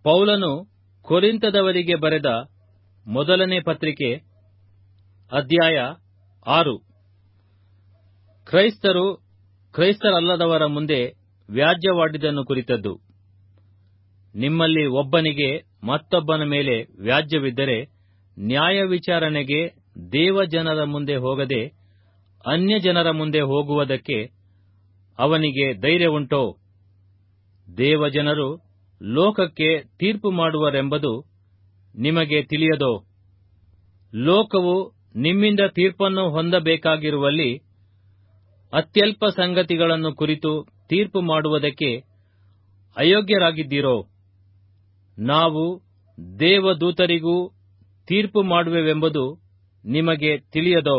ಪೌಲನು ಕೊರಿಂತದವರಿಗೆ ಬರೆದ ಮೊದಲನೇ ಪತ್ರಿಕೆ ಅಧ್ಯಾಯ ಆರು ಕ್ರೈಸ್ತರು ಕ್ರೈಸ್ತರಲ್ಲದವರ ಮುಂದೆ ವ್ಯಾಜ್ಯವಾಡಿದ್ದನ್ನು ಕುರಿತದ್ದು ನಿಮ್ಮಲ್ಲಿ ಒಬ್ಬನಿಗೆ ಮತ್ತೊಬ್ಬನ ಮೇಲೆ ವ್ಯಾಜ್ಯವಿದ್ದರೆ ನ್ಯಾಯ ವಿಚಾರಣೆಗೆ ದೇವಜನರ ಮುಂದೆ ಹೋಗದೆ ಅನ್ಯಜನರ ಮುಂದೆ ಹೋಗುವುದಕ್ಕೆ ಅವನಿಗೆ ಧೈರ್ಯವುಂಟೋ ದೇವಜನರು ಲೋಕಕ್ಕೆ ತೀರ್ಪು ಮಾಡುವರೆಂಬುದು ನಿಮಗೆ ತಿಳಿಯದೋ ಲೋಕವು ನಿಮ್ಮಿಂದ ತೀರ್ಪನ್ನು ಹೊಂದಬೇಕಾಗಿರುವಲ್ಲಿ ಅತ್ಯಲ್ಪ ಸಂಗತಿಗಳನ್ನು ಕುರಿತು ತೀರ್ಪು ಮಾಡುವುದಕ್ಕೆ ಅಯೋಗ್ಯರಾಗಿದ್ದೀರೋ ನಾವು ದೇವದೂತರಿಗೂ ತೀರ್ಪು ಮಾಡುವೆವೆಂಬುದು ನಿಮಗೆ ತಿಳಿಯದೋ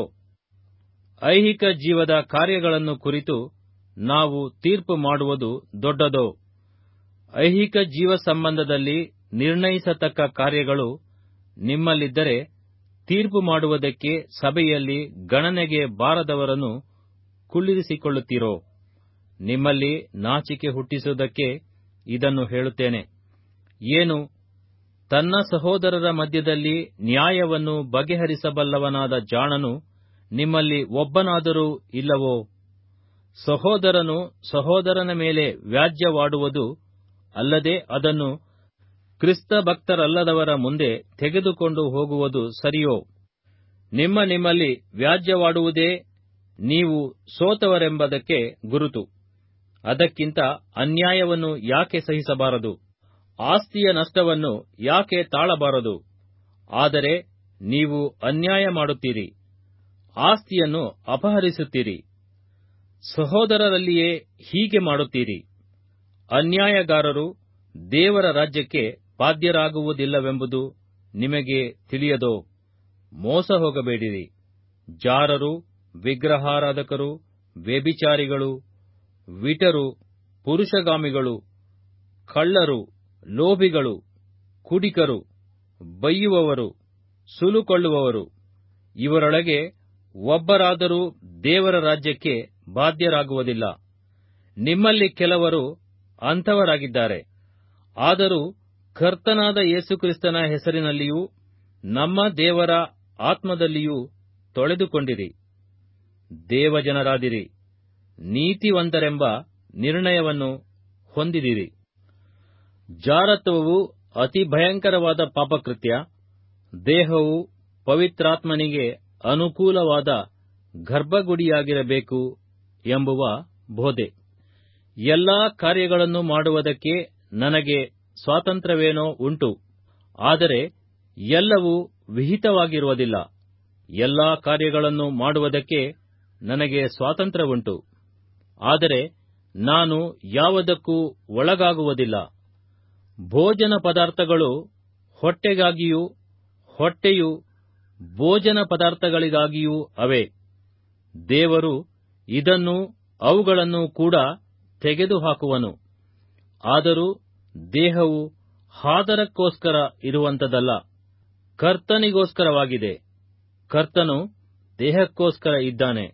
ಐಹಿಕ ಜೀವದ ಕಾರ್ಯಗಳನ್ನು ಕುರಿತು ನಾವು ತೀರ್ಪು ಮಾಡುವುದು ದೊಡ್ಡದೋ ಐಹಿಕ ಜೀವ ಸಂಬಂಧದಲ್ಲಿ ನಿರ್ಣಯಿಸತಕ್ಕ ಕಾರ್ಯಗಳು ನಿಮ್ಮಲ್ಲಿದ್ದರೆ ತೀರ್ಪು ಮಾಡುವುದಕ್ಕೆ ಸಭೆಯಲ್ಲಿ ಗಣನೆಗೆ ಬಾರದವರನ್ನು ಕುಳ್ಳಿರಿಸಿಕೊಳ್ಳುತ್ತೀರೋ ನಿಮ್ಮಲ್ಲಿ ನಾಚಿಕೆ ಹುಟ್ಟಿಸುವುದಕ್ಕೆ ಇದನ್ನು ಹೇಳುತ್ತೇನೆ ಏನು ತನ್ನ ಸಹೋದರರ ಮಧ್ಯದಲ್ಲಿ ನ್ಯಾಯವನ್ನು ಬಗೆಹರಿಸಬಲ್ಲವನಾದ ಜಾಣನು ನಿಮ್ಮಲ್ಲಿ ಒಬ್ಬನಾದರೂ ಇಲ್ಲವೋ ಸಹೋದರನು ಸಹೋದರನ ಮೇಲೆ ವ್ಯಾಜ್ಯವಾಡುವುದು ಅಲ್ಲದೆ ಅದನ್ನು ಕ್ರಿಸ್ತ ಭಕ್ತರಲ್ಲದವರ ಮುಂದೆ ತೆಗೆದುಕೊಂಡು ಹೋಗುವುದು ಸರಿಯೋ ನಿಮ್ಮ ನಿಮ್ಮಲ್ಲಿ ವ್ಯಾಜ್ಯವಾಡುವುದೇ ನೀವು ಸೋತವರೆಂಬುದಕ್ಕೆ ಗುರುತು ಅದಕ್ಕಿಂತ ಅನ್ಯಾಯವನ್ನು ಯಾಕೆ ಸಹಿಸಬಾರದು ಆಸ್ತಿಯ ನಷ್ಟವನ್ನು ಯಾಕೆ ತಾಳಬಾರದು ಆದರೆ ನೀವು ಅನ್ಯಾಯ ಮಾಡುತ್ತೀರಿ ಆಸ್ತಿಯನ್ನು ಅಪಹರಿಸುತ್ತೀರಿ ಸಹೋದರರಲ್ಲಿಯೇ ಹೀಗೆ ಮಾಡುತ್ತೀರಿ ಅನ್ಯಾಯಗಾರರು ದೇವರ ರಾಜ್ಯಕ್ಕೆ ಬಾಧ್ಯರಾಗುವುದಿಲ್ಲವೆಂಬುದು ನಿಮಗೆ ತಿಳಿಯದೋ ಮೋಸ ಹೋಗಬೇಡಿರಿ ಜಾರರು ವಿಗ್ರಹಾರಾಧಕರು ವ್ಯಭಿಚಾರಿಗಳು ವಿಟರು ಪುರುಷಗಾಮಿಗಳು ಕಳ್ಳರು ಲೋಭಿಗಳು ಕುಡಿಕರು ಬೈಯುವವರು ಸುಲುಕೊಳ್ಳುವವರು ಇವರೊಳಗೆ ಒಬ್ಬರಾದರೂ ದೇವರ ರಾಜ್ಯಕ್ಕೆ ಬಾಧ್ಯರಾಗುವುದಿಲ್ಲ ನಿಮ್ಮಲ್ಲಿ ಕೆಲವರು ಅಂಥವರಾಗಿದ್ದಾರೆ ಆದರೂ ಕರ್ತನಾದ ಯೇಸುಕ್ರಿಸ್ತನ ಹೆಸರಿನಲ್ಲಿಯೂ ನಮ್ಮ ದೇವರ ಆತ್ಮದಲ್ಲಿಯೂ ತೊಳೆದುಕೊಂಡಿರಿ ದೇವಜನರಾದಿರಿ ನೀತಿವಂತರೆಂಬ ನಿರ್ಣಯವನ್ನು ಹೊಂದಿದಿರಿ ಜಾರತ್ವವು ಅತಿ ಭಯಂಕರವಾದ ಪಾಪಕೃತ್ಯ ದೇಹವು ಪವಿತ್ರಾತ್ಮನಿಗೆ ಅನುಕೂಲವಾದ ಗರ್ಭಗುಡಿಯಾಗಿರಬೇಕು ಎಂಬುವ ಬೋಧೆ ಎಲ್ಲಾ ಕಾರ್ಯಗಳನ್ನು ಮಾಡುವುದಕ್ಕೆ ನನಗೆ ಸ್ವಾತಂತ್ರ್ಯವೇನೋ ಉಂಟು ಆದರೆ ಎಲ್ಲವೂ ವಿಹಿತವಾಗಿರುವುದಿಲ್ಲ ಎಲ್ಲಾ ಕಾರ್ಯಗಳನ್ನು ಮಾಡುವುದಕ್ಕೆ ನನಗೆ ಸ್ವಾತಂತ್ರ್ಯವುಂಟು ಆದರೆ ನಾನು ಯಾವುದಕ್ಕೂ ಒಳಗಾಗುವುದಿಲ್ಲ ಭೋಜನ ಪದಾರ್ಥಗಳು ಹೊಟ್ಟೆಗಾಗಿಯೂ ಹೊಟ್ಟೆಯು ಭೋಜನ ಪದಾರ್ಥಗಳಿಗಾಗಿಯೂ ಅವೆ ದೇವರು ಇದನ್ನು ಅವುಗಳನ್ನು ಕೂಡ ತೆಗೆದುಹಾಕುವನು ಆದರೂ ದೇಹವು ಹಾದರಕ್ಕೋಸ್ಕರ ಇರುವಂತದಲ್ಲ ಕರ್ತನಿಗೋಸ್ಕರವಾಗಿದೆ ಕರ್ತನು ದೇಹಕ್ಕೋಸ್ಕರ ಇದ್ದಾನೆ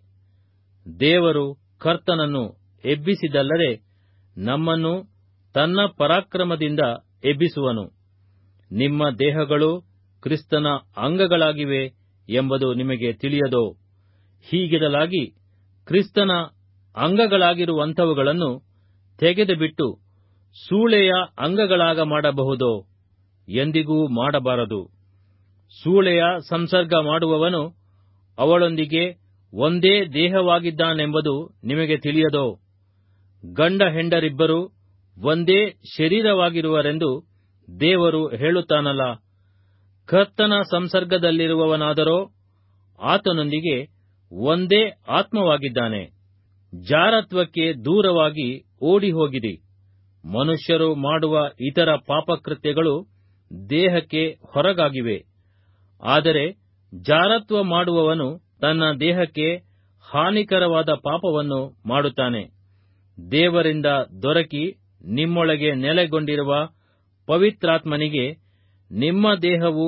ದೇವರು ಕರ್ತನನ್ನು ಎಬ್ಬಿಸಿದಲ್ಲದೆ ನಮ್ಮನ್ನು ತನ್ನ ಪರಾಕ್ರಮದಿಂದ ಎಬ್ಬಿಸುವನು ನಿಮ್ಮ ದೇಹಗಳು ಕ್ರಿಸ್ತನ ಅಂಗಗಳಾಗಿವೆ ಎಂಬುದು ನಿಮಗೆ ತಿಳಿಯದೋ ಹೀಗಿರಲಾಗಿ ಕ್ರಿಸ್ತನ ಅಂಗಗಳಾಗಿರುವಂಥವುಗಳನ್ನು ತೆಗೆದುಬಿಟ್ಟು ಸೂಳೆಯ ಅಂಗಗಳಾಗ ಮಾಡಬಹುದೋ ಎಂದಿಗೂ ಮಾಡಬಾರದು ಸೂಳೆಯ ಸಂಸರ್ಗ ಮಾಡುವವನು ಅವಳೊಂದಿಗೆ ಒಂದೇ ದೇಹವಾಗಿದ್ದಾನೆಂಬುದು ನಿಮಗೆ ತಿಳಿಯದೋ ಗಂಡ ಹೆಂಡರಿಬ್ಬರು ಒಂದೇ ಶರೀರವಾಗಿರುವರೆಂದು ದೇವರು ಹೇಳುತ್ತಾನಲ್ಲ ಕರ್ತನ ಸಂಸರ್ಗದಲ್ಲಿರುವವನಾದರೋ ಆತನೊಂದಿಗೆ ಒಂದೇ ಆತ್ಮವಾಗಿದ್ದಾನೆ ಜಾರತ್ವಕ್ಕೆ ದೂರವಾಗಿ ಓಡಿ ಹೋಗಿರಿ ಮನುಷ್ಯರು ಮಾಡುವ ಇತರ ಪಾಪಕೃತ್ಯಗಳು ದೇಹಕ್ಕೆ ಹೊರಗಾಗಿವೆ ಆದರೆ ಜಾರತ್ವ ಮಾಡುವವನು ತನ್ನ ದೇಹಕ್ಕೆ ಹಾನಿಕರವಾದ ಪಾಪವನ್ನು ಮಾಡುತ್ತಾನೆ ದೇವರಿಂದ ದೊರಕಿ ನಿಮ್ಮೊಳಗೆ ನೆಲೆಗೊಂಡಿರುವ ಪವಿತ್ರಾತ್ಮನಿಗೆ ನಿಮ್ಮ ದೇಹವು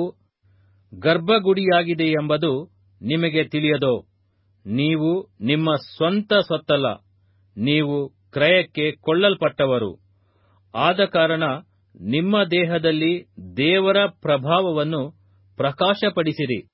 ಗರ್ಭಗುಡಿಯಾಗಿದೆಯೆಂಬುದು ನಿಮಗೆ ತಿಳಿಯದೋ ನೀವು ನಿಮ್ಮ ಸ್ವಂತ ಸೊತ್ತಲ್ಲ ನೀವು ಕ್ರಯಕ್ಕೆ ಕೊಳ್ಳಲ್ಪಟ್ಟವರು ಆದ ಕಾರಣ ನಿಮ್ಮ ದೇಹದಲ್ಲಿ ದೇವರ ಪ್ರಭಾವವನ್ನು ಪ್ರಕಾಶಪಡಿಸಿರಿ